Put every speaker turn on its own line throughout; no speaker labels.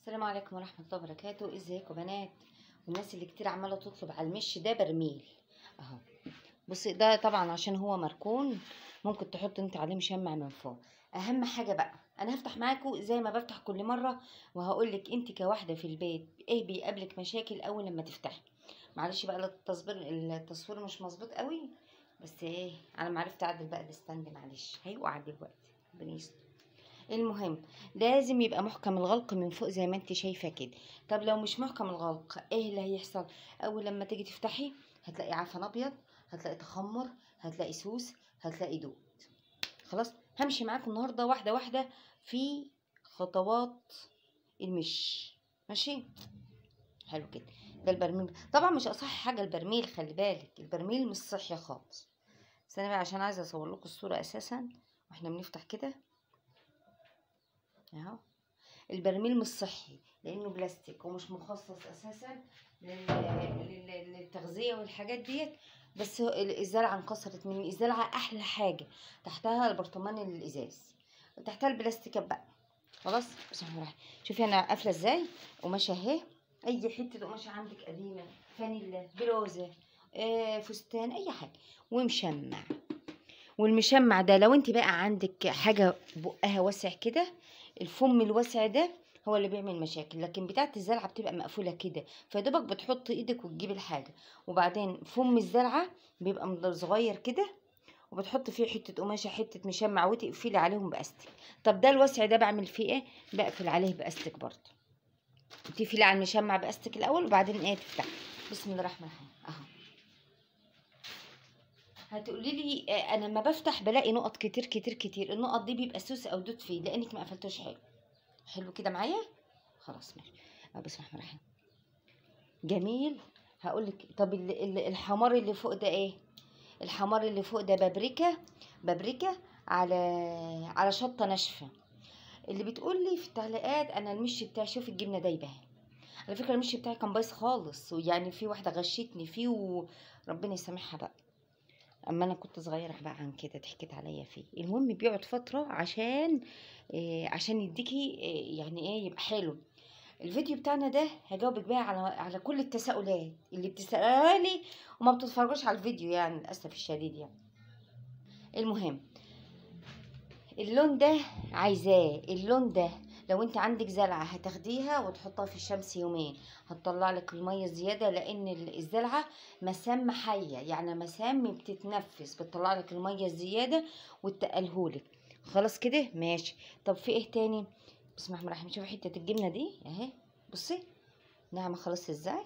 السلام عليكم ورحمة الله وبركاته ازيكم بنات والناس اللي كتير عمالة تطلب على المش ده برميل اهو بصي ده طبعا عشان هو مركون ممكن تحط انت عليه مشمع من فوق اهم حاجة بقى انا هفتح معاكم زي ما بفتح كل مرة وهقولك انت كواحدة في البيت ايه بيقابلك مشاكل اول لما تفتحي معلش بقى التصوير التصوير مش مظبوط قوي بس ايه على ما عرفت اعدل بقى الستاند معلش هيقع دلوقتي ربنا يستر المهم لازم يبقى محكم الغلق من فوق زي ما انت شايفه كده طب لو مش محكم الغلق ايه اللي هيحصل اول لما تيجي تفتحي هتلاقي عفن ابيض هتلاقي تخمر هتلاقي سوس هتلاقي دود خلاص همشي معاكم النهارده واحده واحده في خطوات المش ماشي حلو كده ده البرميل طبعا مش اصح حاجه البرميل خلي بالك البرميل مش صحي خالص بس انا بقى عشان عايزه اصور لكم الصوره اساسا واحنا بنفتح كده اهو البرميل مش صحي لانه بلاستيك ومش مخصص اساسا لل- لل- للتغذيه والحاجات ديت بس هو ال- الزرعه انكسرت من الزرعه احلى حاجه تحتها البرطمان الازاز تحتها البلاستيكات بقى خلاص بسم الله الرحمن الرحيم. شوفي انا قافله ازاي قماشه اهي اي حته قماشه عندك قديمه فانيلا بلوزه آه فستان اي حاجه ومشمع والمشمع ده لو انت بقى عندك حاجه بقها واسع كده الفم الواسع ده هو اللي بيعمل مشاكل لكن بتاعه الزرعه بتبقى مقفوله كده فدوبك بتحط ايدك وتجيب الحاجه وبعدين فم الزرعه بيبقى مد- صغير كده وبتحط فيه حته قماشه حته مشمع وتقفلي عليهم باستك طب ده الواسع ده بعمل فيه ايه بقفل عليه باستك برضه تقفلي على المشمع باستك الاول وبعدين ايه تفتحي بسم الله الرحمن الرحيم اهو هتقولي لي آه، انا لما بفتح بلاقي نقط كتير كتير كتير النقط دي بيبقى سوس او دود فيه لانك ما قفلتوش حلو حلو كده معايا خلاص ماشي آه، بسم الله الرحمن الرحيم جميل هقول لك طب ال- ال- الحمار اللي فوق ده ايه الحمار اللي فوق ده بابريكا بابريكا على على شطه ناشفه اللي بتقول لي في التعليقات انا المش بتاعي شوف الجبنه دايبه اهي. على فكره المش بتاعي كان بايظ خالص ويعني في واحده غشتني فيه وربنا يسامحها بقى اما انا كنت صغيره بقى عن كده ضحكت عليا فيه المهم بيقعد فتره عشان إيه عشان يديكي إيه يعني ايه يبقى حلو الفيديو بتاعنا ده هجاوبك بقى على على كل التساؤلات اللي بتسالها لي وما بتتفرجوش على الفيديو يعني للاسف الشديد يعني المهم اللون ده عايزاه اللون ده لو انت عندك زرعه هتاخديها وتحطها في الشمس يومين هتطلع لك الميه زياده لان ال- الزرعه مسام حيه يعني مسام بتتنفس بتطلع لك الميه الزياده وتقلهولك خلاص كده ماشي طب في ايه تاني بسم الله الرحمن الرحيم شوفي حته الجبنه دي اهي بصي ناعمه خلاص ازاي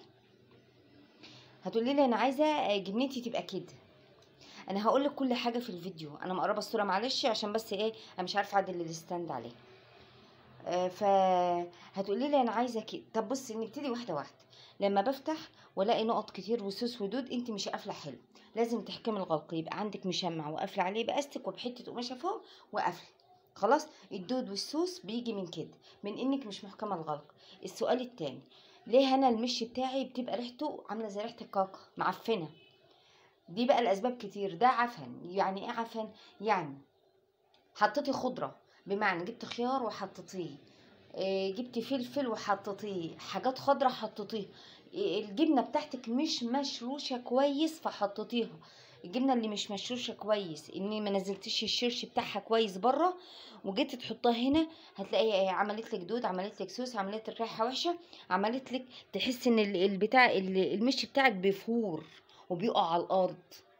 هتقولي لي انا عايزه جبنتي تبقى كده انا هقول لك كل حاجه في الفيديو انا مقربه الصوره معلش عشان بس ايه انا مش عارفه اعدل الستاند عليه آه، فهتقولي لي انا عايزه كده طب بصي نبتدي واحده واحده لما بفتح والاقي نقط كتير وسوس ودود انت مش قافله حلو لازم تحكمي الغلق يبقى عندك مشمع وقافله عليه باستك وبحته قماشه فوق وقافله خلاص الدود والسوس بيجي من كده من انك مش محكمه الغلق السؤال التاني ليه انا المش بتاعي بتبقى ريحته عامله زي ريحه الكاكا معفنه دي بقى الاسباب كتير ده عفن يعني ايه عفن يعني حطيتي خضره بمعنى جبت خيار وحطيتيه إيه، جبت فلفل وحطيتيه حاجات خضرة حطيتيها إيه، الجبنة بتاعتك مش مشروشة كويس فحطيتيها الجبنة اللي مش مشروشة كويس اني ما نزلتيش الشرش بتاعها كويس بره وجيت تحطها هنا هتلاقي إيه، عملت لك دود عملت لك سوس عملت لك ريحة وحشة عملت لك تحس ان ال- البتاع ال- المش بتاعك بيفور وبيقع على الارض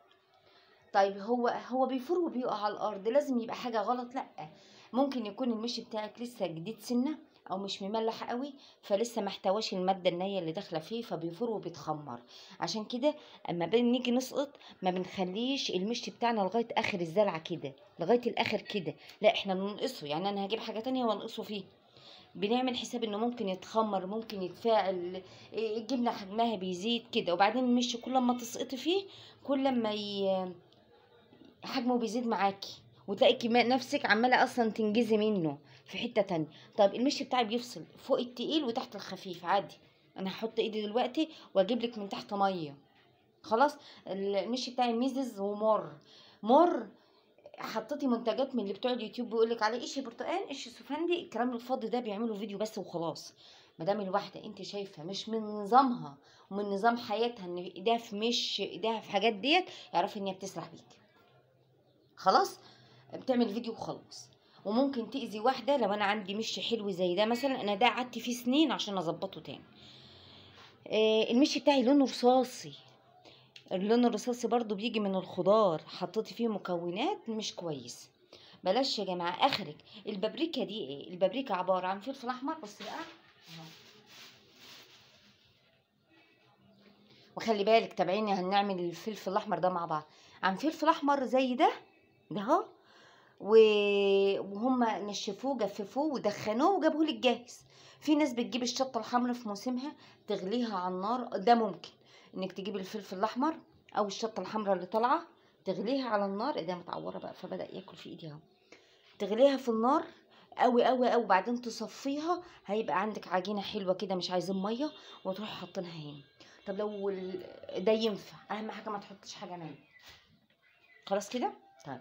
طيب هو هو بيفور وبيقع على الارض لازم يبقى حاجه غلط لا ممكن يكون المش بتاعك لسه جديد سنه او مش مملح قوي فلسه ما احتواش الماده النيه اللي داخله فيه فبيفور وبيتخمر عشان كده اما بنيجي نسقط ما بنخليش المش بتاعنا لغايه اخر الزرعه كده لغايه الاخر كده لا احنا بننقصه يعني انا هجيب حاجه تانية وانقصه فيه بنعمل حساب انه ممكن يتخمر ممكن يتفاعل إيه، الجبنه حجمها بيزيد كده وبعدين المش كل ما تسقطي فيه كل ما ي... حجمه بيزيد معاكي وتلاقي كمان نفسك عماله اصلا تنجزي منه في حته تانية طب المش بتاعي بيفصل فوق التقيل وتحت الخفيف عادي انا هحط ايدي دلوقتي واجيب لك من تحت ميه خلاص المش بتاعي ميزز ومر مر حطيتي منتجات من اللي بتوع اليوتيوب بيقول لك عليه قش برتقال قش سفندي الكلام الفاضي ده بيعملوا فيديو بس وخلاص ما دام الواحده انت شايفه مش من نظامها ومن نظام حياتها ان ايديها في مش ايديها في حاجات ديت اعرفي ان هي بتسرح بيك خلاص بتعمل فيديو وخلاص وممكن تأذي واحدة لو أنا عندي مشي حلو زي ده مثلا أنا ده قعدت فيه سنين عشان أظبطه تاني آه المشي بتاعي لونه رصاصي اللون الرصاصي برضو بيجي من الخضار حطيتي فيه مكونات مش كويس بلاش يا جماعة آخرك البابريكا دي ايه البابريكا عبارة عن فلفل أحمر بص بقى أهو. وخلي بالك تابعيني هنعمل الفلفل الأحمر ده مع بعض عن فلفل أحمر زي ده ده اهو و- وهم نشفوه جففوه ودخنوه وجابوه لك جاهز في ناس بتجيب الشطه الحمراء في موسمها تغليها على النار ده ممكن انك تجيب الفلفل الاحمر او الشطه الحمراء اللي طالعه تغليها على النار ايديها متعوره بقى فبدا ياكل في ايدي اهو تغليها في النار قوي قوي قوي وبعدين تصفيها هيبقى عندك عجينه حلوه كده مش عايزين ميه وتروحي حاطينها هنا طب لو ال- ده ينفع اهم حاجه ما تحطش حاجه نيه خلاص كده طيب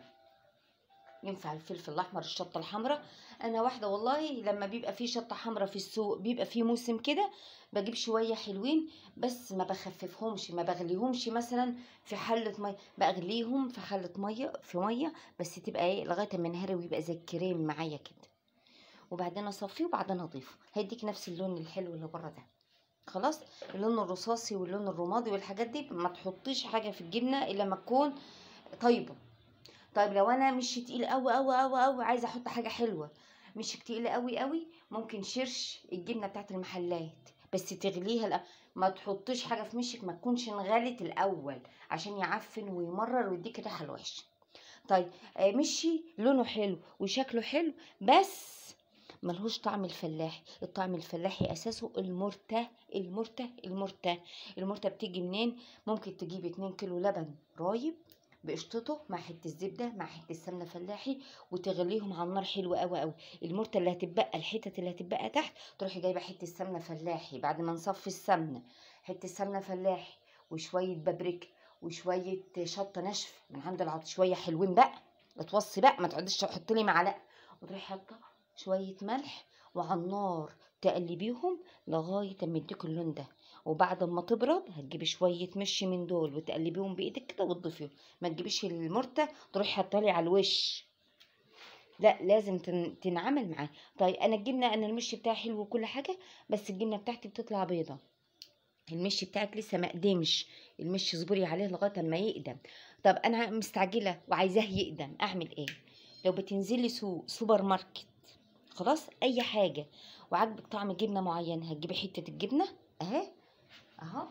ينفع الفلفل الاحمر الشطه الحمراء انا واحده والله لما بيبقى في شطه حمراء في السوق بيبقى في موسم كده بجيب شويه حلوين بس ما بخففهمش ما بغليهمش مثلا في حله ميه بغليهم في حله ميه في ميه بس تبقى ايه لغايه ما ينهري ويبقى زي الكريم معايا كده وبعدين اصفيه وبعدين اضيفه هيديك نفس اللون الحلو اللي بره ده خلاص اللون الرصاصي واللون الرمادي والحاجات دي ما تحطيش حاجه في الجبنه الا ما تكون طيبه طيب لو انا مش تقيل قوي قوي قوي قوي عايزه احط حاجه حلوه مش تقيله قوي قوي ممكن شرش الجبنه بتاعت المحلات بس تغليها الأ... ما تحطيش حاجه في مشك ما تكونش انغلت الاول عشان يعفن ويمرر ويديك الريحه الوحشه طيب آه، مشي لونه حلو وشكله حلو بس ملهوش طعم الفلاحي الطعم الفلاحي اساسه المرتة المرتة المرتة المرتة بتيجي منين ممكن تجيب 2 كيلو لبن رايب بقشطته مع حته زبده مع حته سمنه فلاحي وتغليهم على النار حلو قوي قوي المرته اللي هتتبقى الحتت اللي هتتبقى تحت تروحي جايبه حته سمنه فلاحي بعد ما نصفي السمنه حته سمنه فلاحي وشويه بابريكا وشويه شطه ناشفه من عند العط شويه حلوين بقى اتوصي بقى ما تقعديش تحطي لي معلقه وتروحي حاطه شويه ملح وعلى النار تقلبيهم لغايه اما يديكوا اللون ده وبعد ما تبرد هتجيبي شويه مشي من دول وتقلبيهم بايدك كده وتضيفيهم ما تجيبيش المرته تروحي حاطه لي على الوش لا لازم تن- تنعمل معاه طيب انا الجبنه انا المشي بتاعي حلو وكل حاجه بس الجبنه بتاعتي بتطلع بيضه المشي بتاعك لسه ما قدمش المشي اصبري عليه لغايه اما يقدم طب انا مستعجله وعايزاه يقدم اعمل ايه لو بتنزلي سوق سوبر ماركت خلاص اي حاجه وعاجبك طعم جبنه معين هتجيبي حته الجبنه اهي اهو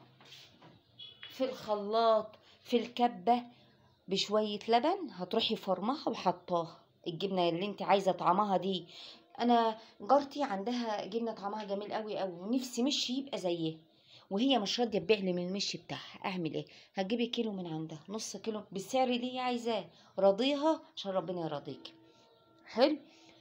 في الخلاط في الكبه بشويه لبن هتروحي فرمها وحطاها الجبنه اللي انت عايزه طعمها دي انا جارتي عندها جبنه طعمها جميل قوي قوي ونفسي مشي يبقى زيها وهي مش راضيه تبيع لي من المشي بتاعها اعمل ايه هتجيبي كيلو من عندها نص كيلو بالسعر اللي هي عايزاه راضيها عشان ربنا يرضيك حلو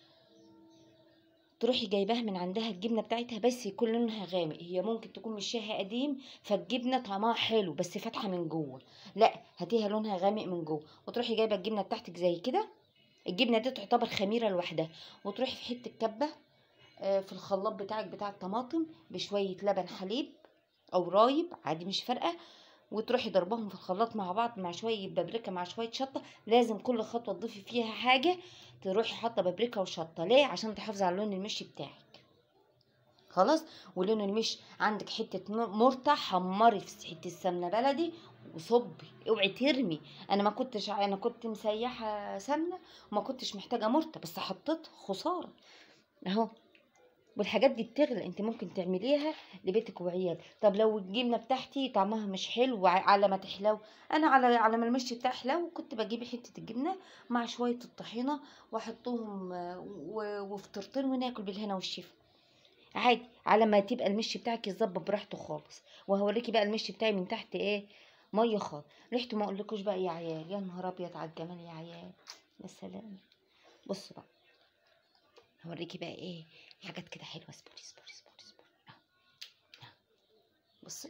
تروحي جايباها من عندها الجبنه بتاعتها بس يكون لونها غامق هي ممكن تكون مشيها قديم فالجبنه طعمها حلو بس فاتحه من جوه لا هاتيها لونها غامق من جوه وتروحي جايبه الجبنه بتاعتك زي كده الجبنه دي تعتبر خميره لوحدها وتروحي في حته كبه آه، في الخلاط بتاعك بتاع الطماطم بشويه لبن حليب او رايب عادي مش فارقه وتروحي ضربهم في الخلاط مع بعض مع شويه بابريكا مع شويه شطه لازم كل خطوه تضيفي فيها حاجه تروحي حاطه بابريكا وشطه ليه عشان تحافظي على لون المشي بتاعك خلاص ولون المش عندك حته م- مرته حمري في حته سمنه بلدي وصبي اوعي ترمي انا ما كنتش انا كنت مسيحه سمنه وما كنتش محتاجه مرته بس حطيت خساره اهو والحاجات دي بتغلى انت ممكن تعمليها لبيتك وعيال طب لو الجبنه بتاعتي طعمها مش حلو وع- على ما تحلو انا على على ما المشي بتاعي حلو كنت بجيب حته الجبنه مع شويه الطحينه واحطهم آه، و- وفطرتين وناكل بالهنا والشفا عادي على ما تبقى المشي بتاعك يتظبط براحته خالص وهوريكي بقى المشي بتاعي من تحت ايه ميه خالص ريحته ما اقولكوش بقى يا عيال يا نهار ابيض على الجمال يا عيال يا سلام بصوا بقى هوريكي بقى ايه حاجات كده حلوه اصبري اصبري اصبري اصبري أهو. أهو. بصي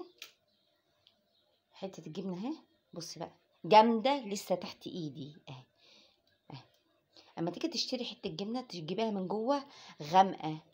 حته الجبنه اهي بصي بقى جامده لسه تحت ايدي اهي اهي اما تيجي تشتري حته جبنه تجيبيها من جوه غامقه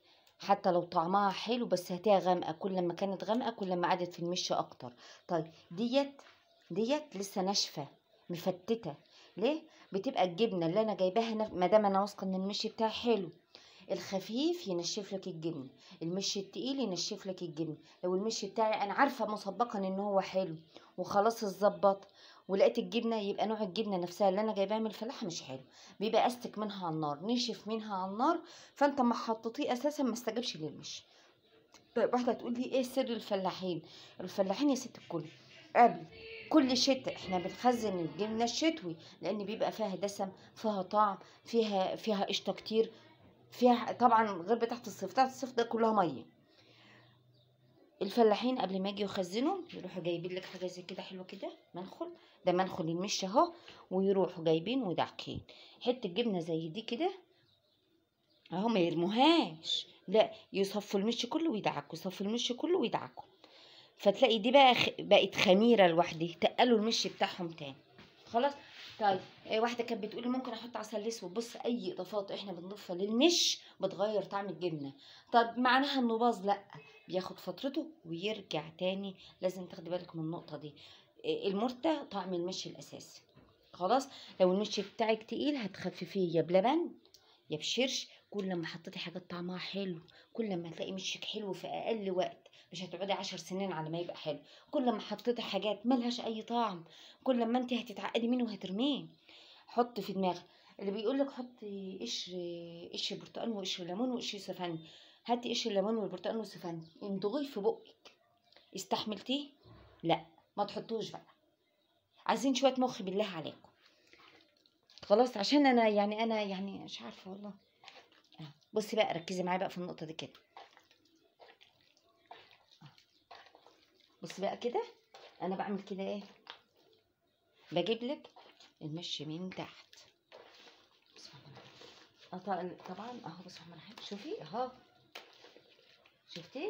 حتى لو طعمها حلو بس هاتيها غامقه كل ما كانت غامقه كل ما قعدت في المش اكتر طيب ديت ديت لسه ناشفه مفتته ليه بتبقى الجبنه اللي انا جايباها ما دام انا واثقه ان المش بتاعي حلو الخفيف ينشف لك الجبن المش التقيل ينشف لك الجبن لو المش بتاعي انا عارفه مسبقا ان هو حلو وخلاص اتظبط ولقيت الجبنه يبقى نوع الجبنه نفسها اللي انا جايباها من الفلاحه مش حلو بيبقى استك منها على النار نشف منها على النار فانت ما حطيتيه اساسا ما استجابش للمش طيب واحده تقول لي ايه سر الفلاحين الفلاحين يا ست الكل قبل كل شتاء احنا بنخزن الجبنه الشتوي لان بيبقى فيها دسم فيها طعم فيها فيها قشطه كتير فيها طبعا غير بتاعت الصيف بتاعت الصيف ده كلها ميه الفلاحين قبل ما يجوا يخزنوا يروحوا جايبين لك حاجه زي كده حلوه كده منخل ده منخل المش اهو ويروحوا جايبين ودعكين حته جبنه زي دي كده اهو ما يرموهاش لا يصفوا المش كله ويدعكوا يصفوا المش كله ويدعكوا فتلاقي دي بقى خ... بقت خميره لوحدها تقلوا المش بتاعهم تاني خلاص طيب إيه واحده كانت بتقولي ممكن احط عسل اسود بص اي اضافات احنا بنضيفها للمش بتغير طعم الجبنه طب معناها انه باظ لا بياخد فترته ويرجع تاني لازم تاخدي بالك من النقطه دي إيه المرتة طعم المش الاساسي خلاص لو المش بتاعك تقيل هتخففيه يا بلبن يا بشرش كل ما حطيتي حاجات طعمها حلو كل ما هتلاقي مشك حلو في اقل وقت مش هتقعدي عشر سنين على ما يبقى حلو كل ما حطيتي حاجات ملهاش اي طعم كل ما انت هتتعقدي منه وهترميه حط في دماغك اللي بيقول لك حطي قشر قشر برتقال وقشر ليمون وقشر سفندي هاتي قشر الليمون والبرتقال والسفندي امضغيه في بقك استحملتيه لا ما تحطوش بقى عايزين شويه مخ بالله عليكم خلاص عشان انا يعني انا يعني مش عارفه والله بصي بقى ركزي معايا بقى في النقطه دي كده بصي بقى كده انا بعمل كده ايه بجيب لك المشي من تحت بسم الله طبعا اهو بسم الله الرحمن شوفي اهو شفتي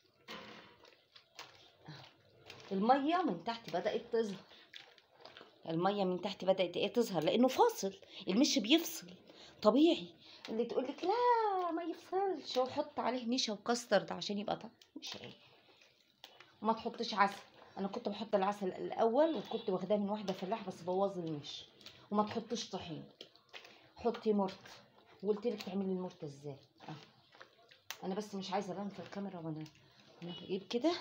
الميه من تحت بدات تظهر الميه من تحت بدات ايه تظهر لانه فاصل المش بيفصل طبيعي اللي تقول لك لا ما يفصلش وحط عليه نشا وكاسترد عشان يبقى طعم مش ايه وما تحطش عسل انا كنت بحط العسل الاول وكنت واخداه من واحده فلاح بس بوظ المش وما تحطش طحين حطي مرت وقلت لك تعملي المرت ازاي اه انا بس مش عايزه ابان في الكاميرا وانا انا بجيب كده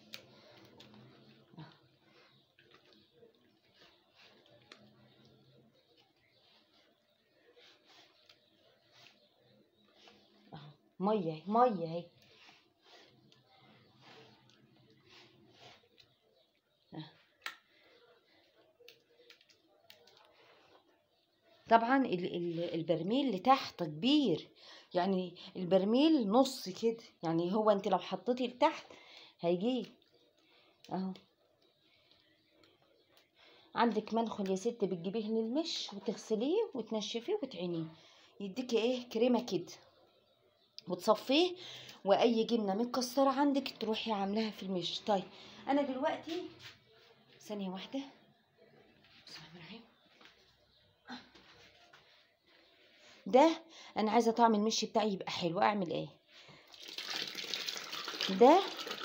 ميه ميه اهي طبعا البرميل اللي تحت كبير يعني البرميل نص كده يعني هو انت لو حطيتي لتحت هيجي اهو عندك منخل يا ست بتجيبيه للمش وتغسليه وتنشفيه وتعينيه يديكي ايه كريمه كده وتصفيه واي جبنه متكسره عندك تروحي عاملاها في المش طيب انا دلوقتي ثانيه واحده بسم الله الرحمن ده انا عايزه طعم المشي بتاعي يبقى حلو اعمل ايه ده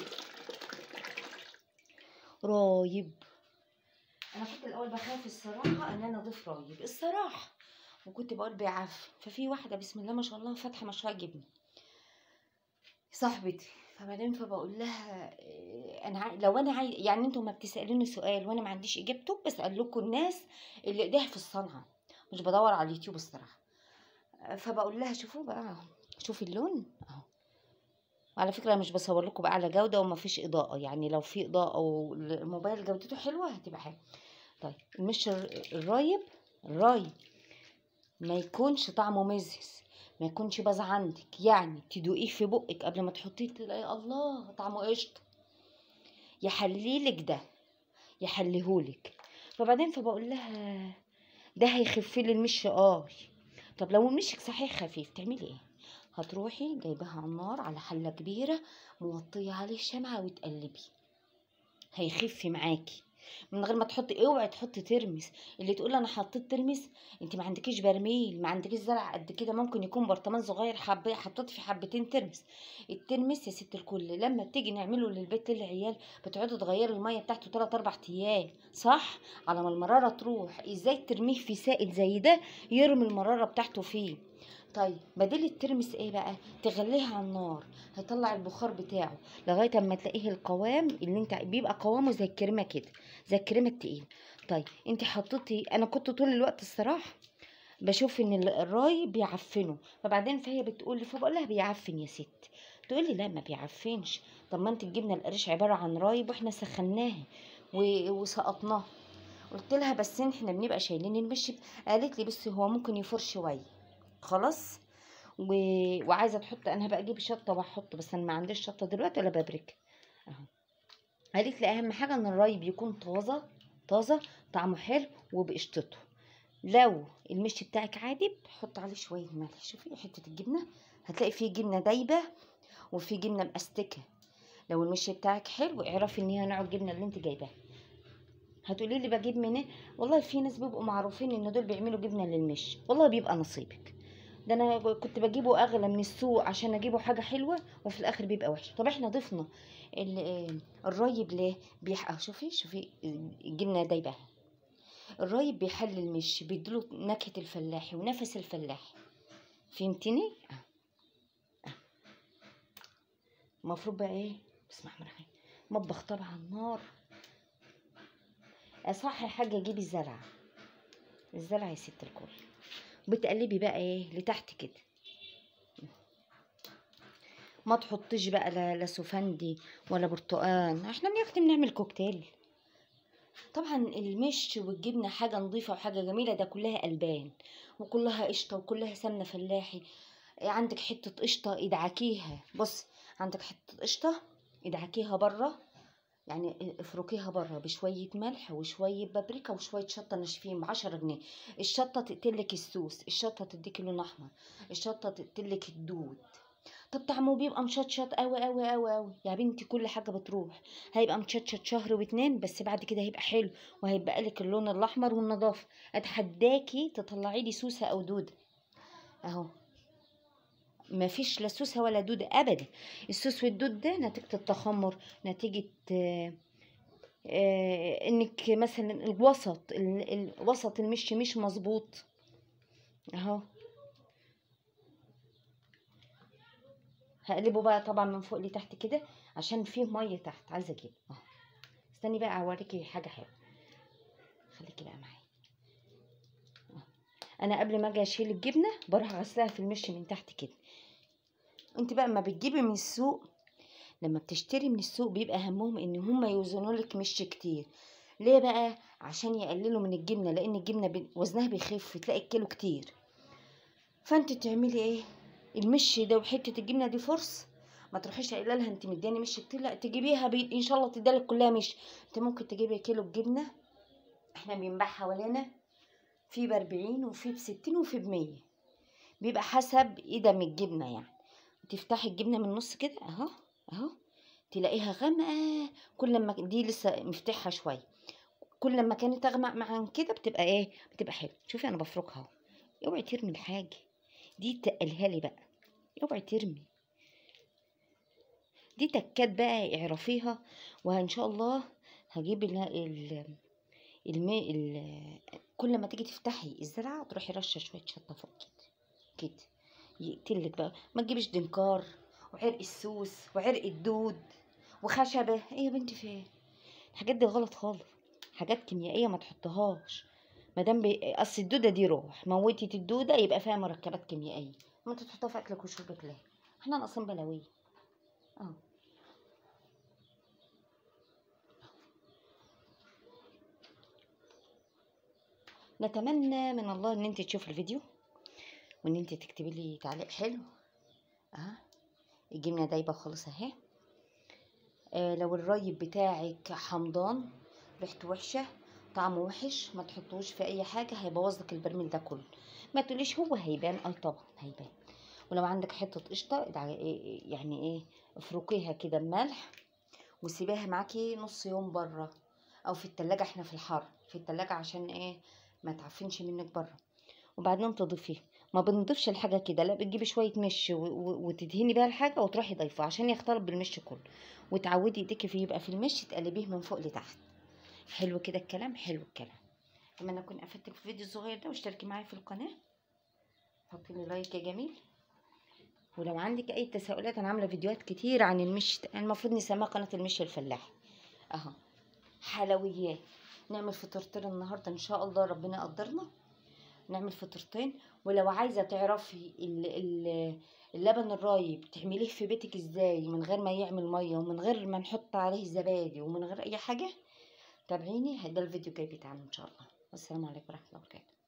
رايب انا كنت الاول بخاف الصراحه ان انا اضيف رايب الصراحه وكنت بقول بيعفن ففي واحده بسم الله ما شاء الله فاتحه مشروع جبنه صاحبتي فبعدين فبقول لها انا عاي... لو انا عاي... يعني انتوا ما بتسالوني سؤال وانا ما عنديش اجابته بسال لكم الناس اللي ايديها في الصنعه مش بدور على اليوتيوب الصراحه فبقول لها شوفوا بقى شوفي اللون اهو وعلى فكره مش بصور لكم باعلى جوده وما فيش اضاءه يعني لو في اضاءه والموبايل جودته حلوه هتبقى حلوه طيب مش الرايب الرايب ما يكونش طعمه مزز ما يكونش باظ عندك يعني تدوقيه في بقك قبل ما تحطيه تلاقي الله طعمه قشطه يحليلك ده يحليهولك فبعدين فبقول لها ده هيخف لي المش اه طب لو مشك صحيح خفيف تعملي ايه هتروحي جايباها على النار على حله كبيره موطيه عليه شمعه وتقلبي هيخف معاكي من غير ما تحطي اوعي تحطي ترمس اللي تقول انا حطيت ترمس انت ما عندكيش برميل ما عندكيش زرع قد كده ممكن يكون برطمان صغير حبه حطيت في حبتين ترمس الترمس يا ست الكل لما تيجي نعمله للبيت للعيال بتقعدوا تغيروا الميه بتاعته 3 4 ايام صح على ما المراره تروح ازاي ترميه في سائل زي ده يرمي المراره بتاعته فيه طيب بديل الترمس ايه بقى تغليها على النار هيطلع البخار بتاعه لغايه اما تلاقيه القوام اللي انت بيبقى قوامه زي الكريمه كده زي الكريمه التقيل طيب انت حطيتي انا كنت طول الوقت الصراحه بشوف ان ال- الراي بيعفنه فبعدين فهي بتقول لي فبقول لها بيعفن يا ست تقول لي لا ما بيعفنش طب ما انت الجبنه القريش عباره عن راي واحنا سخناها و- وسقطناها قلت لها بس احنا بنبقى شايلين المشي قالت لي بصي هو ممكن يفور شويه خلاص و... وعايزه تحط انا هبقى اجيب شطه واحط بس انا ما عنديش شطه دلوقتي ولا بابريكا اهو قالت لي اهم حاجه ان الراي بيكون طازه طازه طعمه حلو وبقشطته لو المشي بتاعك عادي حط عليه شويه ملح شوفي حته الجبنه هتلاقي فيه جبنه دايبه وفي جبنه مأستكه لو المشي بتاعك حلو اعرفي ان هي نوع الجبنه اللي انت جايباها هتقولي لي بجيب منين والله في ناس بيبقوا معروفين ان دول بيعملوا جبنه للمشي والله بيبقى نصيبك ده انا كنت بجيبه اغلى من السوق عشان اجيبه حاجه حلوه وفي الاخر بيبقى وحش طب احنا ضفنا ال- آه، الرايب ليه بيح... آه، شوفي شوفي الجبنه دايبه الرايب بيحل المشي بيديله نكهه الفلاحي ونفس الفلاحي فهمتني آه. آه. المفروض بقى ايه بسم الله الرحمن الرحيم مطبخ طبعا نار اصح حاجه جيبي الزرع الزرع يا ست الكل بتقلبي بقى ايه لتحت كده ما تحطيش بقى لا, لا سفندي ولا برتقان احنا بنختم نعمل كوكتيل طبعا المش والجبنه حاجه نظيفه وحاجه جميله ده كلها البان وكلها قشطه وكلها سمنه فلاحي عندك حته قشطه ادعكيها بص عندك حته قشطه ادعكيها بره يعني افركيها بره بشويه ملح وشويه بابريكا وشويه شطه ناشفين بعشرة جنيه الشطه تقتلك السوس الشطه تديكي لون احمر الشطه تقتلك الدود طب طعمه بيبقى مشطشط قوي قوي قوي قوي يا بنتي كل حاجه بتروح هيبقى مشطشط شهر واتنين بس بعد كده هيبقى حلو وهيبقى لك اللون الاحمر والنظافه اتحداكي تطلعي لي سوسه او دوده اهو ما فيش لا سوسه ولا دوده ابدا السوس والدود ده نتيجه التخمر نتيجه آه، آه، انك مثلا الوسط ال- ال- وسط المشي مش مظبوط اهو هقلبه بقى طبعا من فوق لتحت كده عشان فيه ميه تحت عايزه اجيب اهو استني بقى اوريكي حاجه حلوه خليكي بقى معايا أهو. انا قبل ما اجي اشيل الجبنه بروح غسلها في المش من تحت كده انت بقى ما بتجيبي من السوق لما بتشتري من السوق بيبقى همهم ان هم يوزنوا لك مش كتير ليه بقى عشان يقللوا من الجبنه لان الجبنه بي- وزنها بيخف تلاقي الكيلو كتير فانت تعملي ايه المش ده وحته الجبنه دي فرص ما تروحيش قايله لها انت مدياني مش كتير لا تجيبيها بي... ان شاء الله تدالك كلها مش انت ممكن تجيبي كيلو الجبنه احنا بنباع حوالينا في بأربعين وفي بستين وفي بمية بيبقى حسب قدم الجبنة يعني تفتحي الجبنة من النص كده اهو اهو تلاقيها غامقة كل ما دي لسه مفتاحها شوية كل ما كانت اغمق مع كده بتبقى ايه بتبقى حلو شوفي انا بفركها اهو اوعي ترمي الحاجة دي تقلها لي بقى اوعي ترمي دي تكات بقى اعرفيها وان شاء الله هجيب ال ال الم... ال... كل ما تيجي تفتحي الزرعه تروحي رشه شويه شطه فوق كده كده يقتلك بقى ما تجيبيش دنكار وعرق السوس وعرق الدود وخشبه ايه يا بنتي في ايه الحاجات دي غلط خالص حاجات كيميائيه ما تحطهاش ما دام بي... اصل الدوده دي روح موتت الدوده يبقى فيها مركبات كيميائيه ما انت تحطها في اكلك وشربك ليه احنا ناقصين بلاويه اه نتمنى من الله ان انت تشوف الفيديو وان انت تكتبي لي تعليق حلو اه الجبنه دايبه خالص اهي آه لو الرايب بتاعك حمضان ريحته وحشه طعمه وحش ما تحطوش في اي حاجه هيبوظ لك البرميل ده كله ما تقوليش هو هيبان اه طبعا هيبان ولو عندك حته قشطه ادع- إيه- يعني ايه افركيها كده بملح وسيبيها معاكي نص يوم بره او في التلاجة احنا في الحر في التلاجة عشان ايه ما تعفنش منك بره وبعدين تضيفيه ما بنضيفش الحاجه كده لا بتجيبي شويه مش و- و- وتدهني بيها الحاجه وتروحي ضيفه عشان يختلط بالمش كله وتعودي ايديكي فيه يبقى في المش تقلبيه من فوق لتحت حلو كده الكلام حلو الكلام اتمنى اكون افدتك في الفيديو الصغير ده واشتركي معايا في القناه حطي لي لايك يا جميل ولو عندك اي تساؤلات انا عامله فيديوهات كتير عن المش المفروض نسميها قناه المش الفلاحي اهو حلويات نعمل فطرتين النهارده ان شاء الله ربنا يقدرنا نعمل فطرتين ولو عايزه تعرفي ال ال اللبن الرايب تعمليه في بيتك ازاي من غير ما يعمل ميه ومن غير ما نحط عليه زبادي ومن غير اي حاجه تابعيني ده الفيديو الجاي بتاعنا ان شاء الله والسلام عليكم ورحمه الله وبركاته